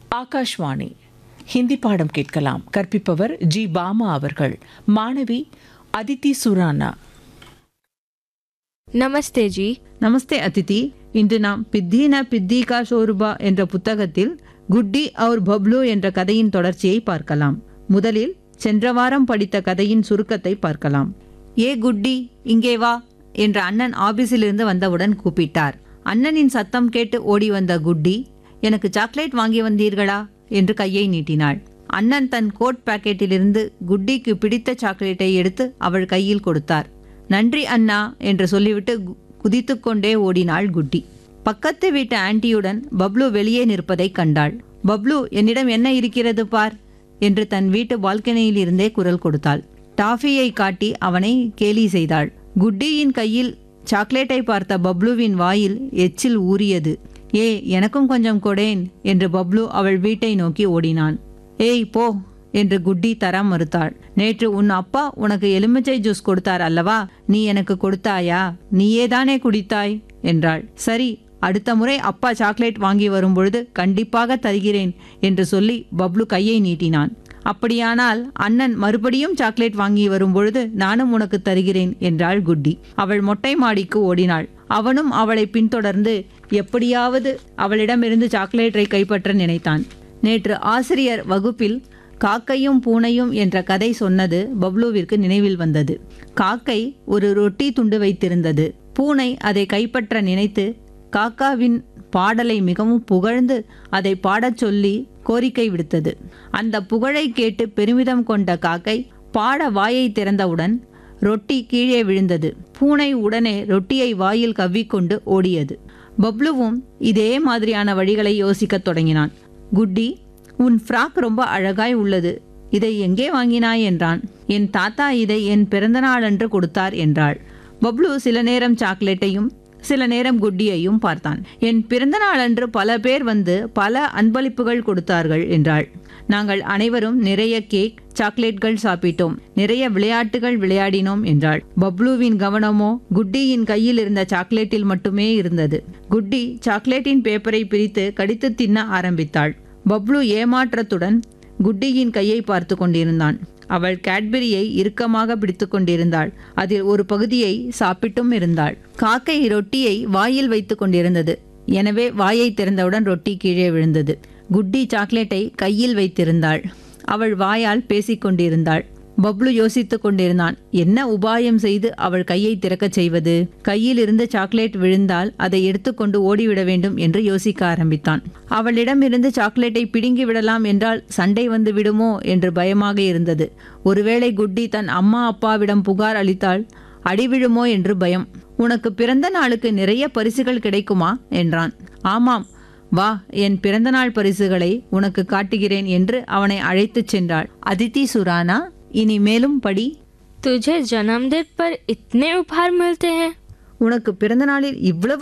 ஆகாஷ்வாணி ஹிந்தி பாடம் கேட்கலாம் கற்பிப்பவர் ஜி பாமா அவர்கள் மாணவி அதித்தி சுரானா नमस्ते जी நமஸ்தே அதிதி இன்று நாம் பித்தி ந பித்தி கா ஷோருபா என்ற புத்தகத்தில் குட்டி அவுர் பப்ளு என்ற கதையின் தொடர்ச்சியை பார்க்கலாம் முதலில் சென்ற வாரம் படித்த கதையின் சுருக்கத்தை பார்க்கலாம் ஏ குட்டி இங்கே வா என்ற அண்ணன் ஆபீஸிலிருந்து வந்தவுடன் கூப்பிட்டார் அண்ணனின் சத்தம் கேட்டு ஓடி வந்த குட்டி எனக்கு சாக்லேட் வாங்கி வந்தீர்களா என்று கையை நீட்டினாள் அண்ணன் தன் கோட் பாக்கெட்டிலிருந்து குட்டிக்கு பிடித்த சாக்லேட்டை எடுத்து அவள் கையில் கொடுத்தார் நன்றி அண்ணா என்று சொல்லிவிட்டு கு- குதித்துக்கொண்டே ஓடினாள் குட்டி பக்கத்து வீட்டு ஆன்ட்டியுடன் பப்ளு வெளியே நிற்பதைக் கண்டாள் பப்ளு என்னிடம் என்ன இருக்கிறது பார் என்று தன் வீட்டு பால்கனியில் இருந்தே குரல் கொடுத்தாள் டாஃபியை காட்டி அவனை கேலி செய்தாள் குட்டியின் கையில் சாக்லேட்டை பார்த்த பப்ளுவின் வாயில் எச்சில் ஊறியது ஏ எனக்கும் கொஞ்சம் கொடேன் என்று பப்ளு அவள் வீட்டை நோக்கி ஓடினான் ஏய் போ என்று குட்டி தர மறுத்தாள் நேற்று உன் அப்பா உனக்கு எலுமிச்சை ஜூஸ் கொடுத்தார் அல்லவா நீ எனக்கு கொடுத்தாயா நீயேதானே குடித்தாய் என்றாள் சரி அடுத்த முறை அப்பா சாக்லேட் வாங்கி வரும்பொழுது கண்டிப்பாக தருகிறேன் என்று சொல்லி பப்ளு கையை நீட்டினான் அப்படியானால் அண்ணன் மறுபடியும் சாக்லேட் வாங்கி வரும்பொழுது நானும் உனக்கு தருகிறேன் என்றாள் குட்டி அவள் மொட்டை மாடிக்கு ஓடினாள் அவனும் அவளை பின்தொடர்ந்து எப்படியாவது அவளிடமிருந்து சாக்லேட்டை கைப்பற்ற நினைத்தான் நேற்று ஆசிரியர் வகுப்பில் காக்கையும் பூனையும் என்ற கதை சொன்னது பப்ளுவிற்கு நினைவில் வந்தது காக்கை ஒரு ரொட்டி துண்டு வைத்திருந்தது பூனை அதை கைப்பற்ற நினைத்து காக்காவின் பாடலை மிகவும் புகழ்ந்து அதை பாடச் சொல்லி கோரிக்கை விடுத்தது அந்த புகழை கேட்டு பெருமிதம் கொண்ட காக்கை பாட வாயை திறந்தவுடன் ரொட்டி கீழே விழுந்தது பூனை உடனே ரொட்டியை வாயில் கவ்விக்கொண்டு ஓடியது பப்ளுவும் இதே மாதிரியான வழிகளை யோசிக்கத் தொடங்கினான் குட்டி உன் ஃப்ராக் ரொம்ப அழகாய் உள்ளது இதை எங்கே வாங்கினாய் என்றான் என் தாத்தா இதை என் பிறந்தநாளன்று கொடுத்தார் என்றாள் பப்ளு சில நேரம் சாக்லேட்டையும் சில நேரம் குட்டியையும் பார்த்தான் என் பிறந்தநாளன்று பல பேர் வந்து பல அன்பளிப்புகள் கொடுத்தார்கள் என்றாள் நாங்கள் அனைவரும் நிறைய கேக் சாக்லேட்கள் சாப்பிட்டோம் நிறைய விளையாட்டுகள் விளையாடினோம் என்றாள் பப்ளுவின் கவனமோ குட்டியின் கையில் இருந்த சாக்லேட்டில் மட்டுமே இருந்தது குட்டி சாக்லேட்டின் பேப்பரை பிரித்து கடித்து தின்ன ஆரம்பித்தாள் பப்ளு ஏமாற்றத்துடன் குட்டியின் கையை பார்த்து கொண்டிருந்தான் அவள் கேட்பரியை இறுக்கமாக பிடித்து கொண்டிருந்தாள் அதில் ஒரு பகுதியை சாப்பிட்டும் இருந்தாள் காக்கை ரொட்டியை வாயில் வைத்து கொண்டிருந்தது எனவே வாயை திறந்தவுடன் ரொட்டி கீழே விழுந்தது குட்டி சாக்லேட்டை கையில் வைத்திருந்தாள் அவள் வாயால் பேசிக் கொண்டிருந்தாள் பப்ளு யோசித்துக் கொண்டிருந்தான் என்ன உபாயம் செய்து அவள் கையை திறக்கச் செய்வது கையில் இருந்து சாக்லேட் விழுந்தால் அதை எடுத்துக்கொண்டு ஓடிவிட வேண்டும் என்று யோசிக்க ஆரம்பித்தான் அவளிடமிருந்து சாக்லேட்டை பிடுங்கி விடலாம் என்றால் சண்டை வந்து விடுமோ என்று பயமாக இருந்தது ஒருவேளை குட்டி தன் அம்மா அப்பாவிடம் புகார் அளித்தால் அடி விழுமோ என்று பயம் உனக்கு பிறந்த நாளுக்கு நிறைய பரிசுகள் கிடைக்குமா என்றான் ஆமாம் வா என் பிறந்தநாள் பரிசுகளை உனக்கு காட்டுகிறேன் என்று அவனை அழைத்துச் சென்றாள் அதித்தி சுரானா இனி மேலும் படி तुझे जन्मदिन पर इतने उपहार मिलते हैं உனக்கு பிறந்தநாளில் இவ்வளவு